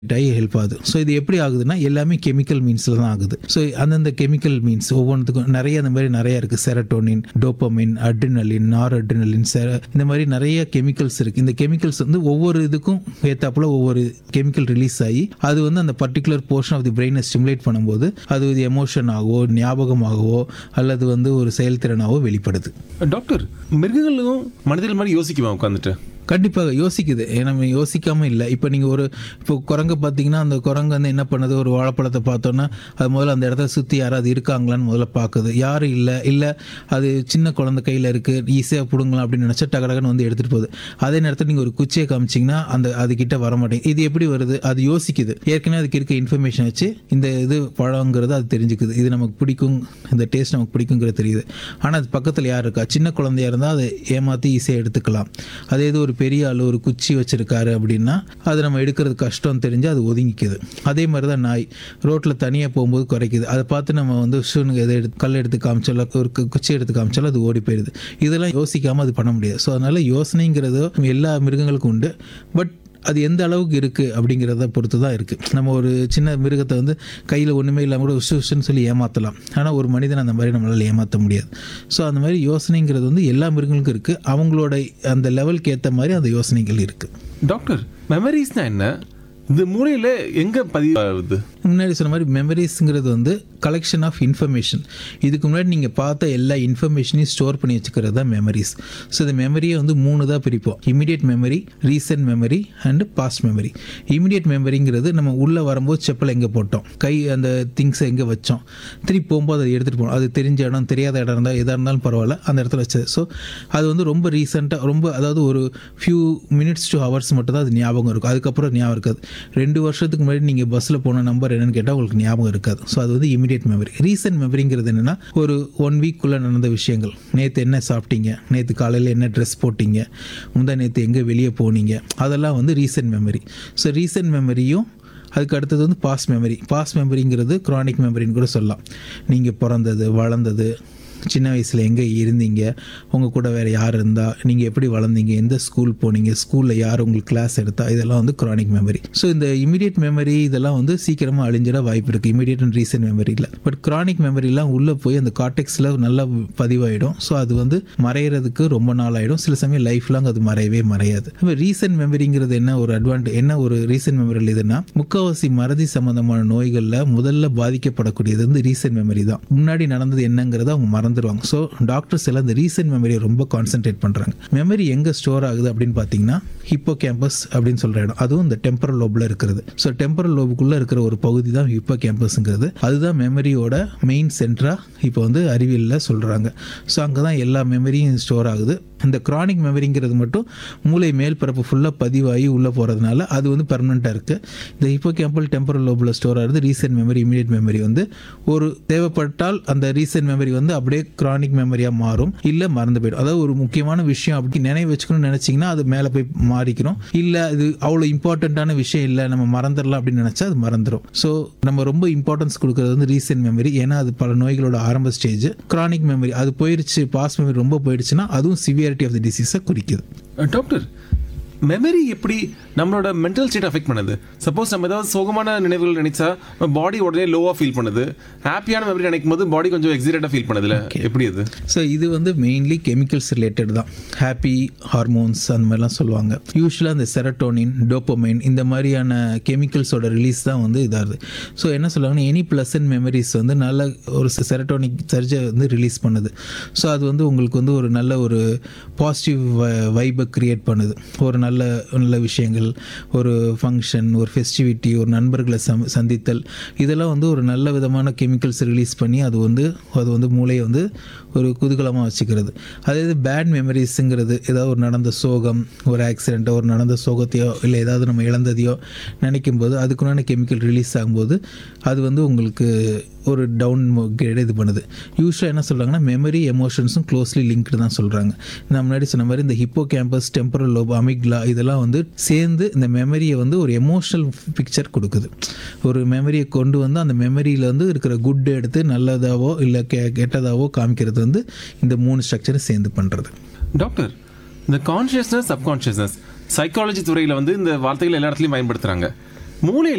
ஆகி ஹெல்ப் ஆகுது ஸோ இது எப்படி ஆகுதுன்னா எல்லாமே கெமிக்கல் மீன்ஸில் தான் ஆகுது ஸோ அந்தந்த கெமிக்கல் மீன்ஸ் ஒவ்வொன்றுத்துக்கும் நிறைய அந்த மாதிரி நிறைய இருக்குது serotonin dopamine adrenaline noradrenaline செர இந்த மாதிரி நிறைய கெமிக்கல்ஸ் இருக்குது இந்த கெமிக்கல்ஸ் வந்து ஒவ்வொரு இதுக்கும் ஏத்தாப்புல ஒவ்வொரு கெமிக்கல் ரிலீஸ் ஆகி அது வந்து அந்த பர்டிகுலர் போர்ஷன் ஆஃப் தி பிரெயினை ஸ்டிமுலேட் பண்ணும்போது அது ஒரு எமோஷனாகவோ ஞாபகமாகவோ அல்லது வந்து ஒரு செயல்திறனாகவோ வெளிப்படுது டாக்டர் மிருகங்களும் மனிதர்கள் மாதிரி யோசிக்குமா உட்காந்துட்டு கண்டிப்பாக யோசிக்குது ஏன்னா நம்ம யோசிக்காம இல்லை இப்போ நீங்கள் ஒரு இப்போ குரங்கு பார்த்தீங்கன்னா அந்த குரங்கு வந்து என்ன பண்ணுது ஒரு வாழைப்பழத்தை பார்த்தோன்னா அது முதல்ல அந்த இடத்த சுற்றி யாராவது இருக்காங்களான்னு முதல்ல பார்க்குது யாரும் இல்லை இல்லை அது சின்ன குழந்தை கையில் இருக்குது ஈஸியாக பிடுங்கலாம் அப்படின்னு நினச்சா டகடகன்னு வந்து எடுத்துகிட்டு போகுது அதே நேரத்தில் நீங்கள் ஒரு குச்சியை காமிச்சிங்கன்னா அந்த அதுக்கிட்ட வர மாட்டேங்குது இது எப்படி வருது அது யோசிக்குது ஏற்கனவே அதுக்கு இருக்க இன்ஃபர்மேஷன் வச்சு இந்த இது பழங்கிறது அது தெரிஞ்சுக்குது இது நமக்கு பிடிக்கும் இந்த டேஸ்ட் நமக்கு பிடிக்குங்கிறது தெரியுது ஆனால் அது பக்கத்தில் யார் இருக்கா சின்ன குழந்தையா இருந்தால் அதை ஏமாற்றி ஈஸியாக எடுத்துக்கலாம் அதே இது ஒரு பெரிய ஆள் ஒரு குச்சி வச்சிருக்காரு அப்படின்னா அது நம்ம எடுக்கிறது கஷ்டம் தெரிஞ்சு அது ஒதுங்கிக்குது அதே மாதிரி தான் நாய் ரோட்டில் தனியாக போகும்போது குறைக்குது அதை பார்த்து நம்ம வந்து ஷூனு எதை எடுத்து கல் எடுத்து காமிச்சாலும் ஒரு கு- குச்சி எடுத்து காமிச்சாலும் அது ஓடி போயிடுது இதெல்லாம் யோசிக்காமல் அது பண்ண முடியாது ஸோ அதனால் யோசனைங்கிறது எல்லா மிருகங்களுக்கும் உண்டு பட் அது எந்த அளவுக்கு இருக்குது அப்படிங்கிறத பொறுத்து தான் இருக்குது நம்ம ஒரு சின்ன மிருகத்தை வந்து கையில் ஒன்றுமே இல்லாமல் கூட உஷு உஷுன்னு சொல்லி ஏமாற்றலாம் ஆனால் ஒரு மனிதன் அந்த மாதிரி நம்மளால் ஏமாற்ற முடியாது ஸோ அந்த மாதிரி யோசனைங்கிறது வந்து எல்லா மிருகங்களுக்கும் இருக்குது அவங்களோட அந்த லெவலுக்கு ஏற்ற மாதிரி அந்த யோசனைகள் இருக்குது டாக்டர் மெமரிஸ்னா என்ன இந்த மூளையில எங்க பதிவாகுது முன்னாடி சொன்ன மாதிரி மெமரிஸ்ங்கிறது வந்து கலெக்ஷன் ஆஃப் இன்ஃபர்மேஷன் இதுக்கு முன்னாடி நீங்கள் பார்த்த எல்லா இன்ஃபர்மேஷனையும் ஸ்டோர் பண்ணி வச்சுக்கிறது தான் மெமரிஸ் ஸோ இந்த மெமரியை வந்து மூணு தான் பிரிப்போம் immediate memory recent memory and past memory immediate மெமரிங்கிறது நம்ம உள்ளே வரும்போது செப்பல் எங்கே போட்டோம் கை அந்த திங்ஸை எங்கே வச்சோம் திருப்பி போகும்போது அதை எடுத்துகிட்டு போகணும் அது தெரிஞ்ச இடம் தெரியாத இடம் இருந்தால் எதாக இருந்தாலும் பரவாயில்ல அந்த இடத்துல வச்சது ஸோ அது வந்து ரொம்ப ரீசெண்டாக ரொம்ப அதாவது ஒரு ஃபியூ மினிட்ஸ் டு ஹவர்ஸ் மட்டும் தான் அது ஞாபகம் இருக்கும் அதுக்கப்புறம் ஞாபகம் இருக்காது ரெண்டு வருஷத்துக்கு முன்னாடி நீங்கள் பஸ்ஸில் போன நம்பர் என்னன்னு கேட்டால் உங்களுக்கு ஞாபகம் இருக்காது ஸோ அது வந்து இமீடியட் மெமரி ரீசன்ட் மெமரிங்கிறது என்னென்னா ஒரு ஒன் வீக்குள்ளே நடந்த விஷயங்கள் நேற்று என்ன சாப்பிட்டீங்க நேற்று காலையில் என்ன ட்ரெஸ் போட்டீங்க முந்தா நேற்று எங்கே வெளியே போனீங்க அதெல்லாம் வந்து ரீசன்ட் மெமரி ஸோ ரீசன்ட் மெமரியும் அதுக்கு அடுத்தது வந்து பாஸ் மெமரி பாஸ் மெமரிங்கிறது க்ரானிக் மெமரின்னு கூட சொல்லலாம் நீங்கள் பிறந்தது வளர்ந்தது சின்ன வயசில் எங்கே இருந்தீங்க உங்கள் கூட வேறு யார் இருந்தா நீங்கள் எப்படி வளர்ந்தீங்க எந்த ஸ்கூல் போனீங்க ஸ்கூலில் யார் உங்களுக்கு கிளாஸ் எடுத்தா இதெல்லாம் வந்து க்ரானிக் மெமரி ஸோ இந்த இமீடியட் மெமரி இதெல்லாம் வந்து சீக்கிரமாக அழிஞ்சிட வாய்ப்பு இருக்குது இமீடியட் அண்ட் ரீசன்ட் மெமரியில் பட் க்ரானிக் மெமரிலாம் உள்ளே போய் அந்த காட்டெக்ஸில் நல்லா பதிவாயிடும் ஸோ அது வந்து மறையிறதுக்கு ரொம்ப நாள் ஆகிடும் சில சமயம் லைஃப் லாங் அது மறையவே மறையாது ரீசன்ட் மெமரிங்கிறது என்ன ஒரு அட்வான்டேஜ் என்ன ஒரு ரீசன்ட் மெமரியில் இதுன்னா முக்கால்வாசி மறதி சம்பந்தமான நோய்களில் முதல்ல பாதிக்கப்படக்கூடியது வந்து ரீசன்ட் மெமரி தான் முன்னாடி நடந்தது என்னங்கிறத அவங்க மறந்துடுவாங்க ஸோ டாக்டர்ஸ் எல்லாம் இந்த ரீசன்ட் மெமரியை ரொம்ப கான்சென்ட்ரேட் பண்ணுறாங்க மெமரி எங்கே ஸ்டோர் ஆகுது அப்படின்னு பார்த்தீங்கன்னா ஹிப்போ கேம்பஸ் அப்படின்னு சொல்கிற இடம் அதுவும் இந்த டெம்பரல் லோபில் இருக்கிறது ஸோ டெம்பரல் லோபுக்குள்ளே இருக்கிற ஒரு பகுதி தான் ஹிப்போ கேம்பஸ்ங்கிறது அதுதான் மெமரியோட மெயின் சென்டராக இப்போ வந்து அறிவியலில் சொல்கிறாங்க ஸோ அங்கே தான் எல்லா மெமரியும் ஸ்டோர் ஆகுது இந்த க்ரானிக் மெமரிங்கிறது மட்டும் மூளை மேல் பரப்பு ஃபுல்லாக பதிவாகி உள்ளே போகிறதுனால அது வந்து பெர்மனெண்ட்டாக இருக்குது இந்த ஹிப்போ கேம்பல் டெம்பரல் லோபில் ஸ்டோர் ஆகுது ரீசன்ட் மெமரி இமீடியட் மெமரி வந்து ஒரு தேவைப்பட்டால் அந்த ரீசன்ட் மெமரி வந்து அப்படியே க்ரானிக் மெமரியாக மாறும் இல்லை மறந்து போயிடும் அதாவது ஒரு முக்கியமான விஷயம் அப்படி நினைவு வச்சுக்கணும்னு நினச்சிங்கன்னா அது மேலே போய் மாறிக்கிறோம் இல்லை அது அவ்வளோ இம்பார்ட்டண்ட்டான விஷயம் இல்லை நம்ம மறந்துடலாம் அப்படின்னு நினச்சா அது மறந்துடும் ஸோ நம்ம ரொம்ப இம்பார்ட்டன்ஸ் கொடுக்கறது வந்து ரீசன்ட் மெமரி ஏன்னா அது பல நோய்களோட ஆரம்ப ஸ்டேஜ் க்ரானிக் மெமரி அது போயிடுச்சு பாஸ் மெமரி ரொம்ப போயிடுச்சுன்னா அதுவும் சிவியாரிட்டி ஆஃப் த டிசீஸை குறிக்குது அஹ், டாக்டர் மெமரி எப்படி நம்மளோட மென்டல் ஸ்டேட் அஃபெக்ட் பண்ணுது சப்போஸ் நம்ம ஏதாவது சோகமான நினைவுகள் நினைச்சா பாடி உடனே லோவாக ஃபீல் பண்ணுது ஹாப்பியான மெமரி நினைக்கும் போது பாடி கொஞ்சம் எக்ஸிடேட்டாக ஃபீல் பண்ணுதுல எப்படி அது ஸோ இது வந்து மெயின்லி கெமிக்கல்ஸ் ரிலேட்டட் தான் ஹாப்பி ஹார்மோன்ஸ் அந்த மாதிரிலாம் சொல்லுவாங்க யூஸ்வலாக இந்த செரட்டோனின் டோப்பமைன் இந்த மாதிரியான கெமிக்கல்ஸோட ரிலீஸ் தான் வந்து இதாகுது ஸோ என்ன சொல்லுவாங்கன்னா எனி ப்ளசன்ட் மெமரிஸ் வந்து நல்ல ஒரு செரட்டோனிக் சர்ஜை வந்து ரிலீஸ் பண்ணுது ஸோ அது வந்து உங்களுக்கு வந்து ஒரு நல்ல ஒரு பாசிட்டிவ் வைபை க்ரியேட் பண்ணுது ஒரு நல்ல நல்ல விஷயங்கள் ஒரு ஃபங்க்ஷன் ஒரு ஃபெஸ்டிவிட்டி ஒரு நண்பர்களை சம் சந்தித்தல் இதெல்லாம் வந்து ஒரு நல்ல விதமான கெமிக்கல்ஸ் ரிலீஸ் பண்ணி அது வந்து அது வந்து மூளையை வந்து ஒரு குதூகலமாக வச்சுக்கிறது அதே இது பேட் மெமரிஸுங்கிறது ஏதாவது ஒரு நடந்த சோகம் ஒரு ஆக்சிடெண்ட்டோ ஒரு நடந்த சோகத்தையோ இல்லை ஏதாவது நம்ம இழந்ததையோ நினைக்கும் போது அதுக்குண்டான கெமிக்கல் ரிலீஸ் ஆகும்போது அது வந்து உங்களுக்கு ஒரு டவுன் கிரேட் இது பண்ணுது யூஸ்வலாக என்ன சொல்கிறாங்கன்னா மெமரி எமோஷன்ஸும் க்ளோஸ்லி லிங்க்டு தான் சொல்கிறாங்க நான் முன்னாடி சொன்ன மாதிரி இந்த hippocampus temporal lobe amygdala இதெல்லாம் வந்து சேர்ந்து இந்த மெமரியை வந்து ஒரு எமோஷனல் பிக்சர் கொடுக்குது ஒரு மெமரியை கொண்டு வந்து அந்த மெமரியில் வந்து இருக்கிற குட் எடுத்து நல்லதாவோ இல்லை கெ கெட்டதாவோ காமிக்கிறது வந்து இந்த மூணு ஸ்ட்ரக்சரை சேர்ந்து பண்ணுறது டாக்டர் இந்த கான்ஷியஸ்னஸ் சப்கான்ஷியஸ்னஸ் சைக்காலஜி துறையில் வந்து இந்த வார்த்தைகள் எல்லா இடத்துலையும் பயன்படுத்துகிறாங்க மூளை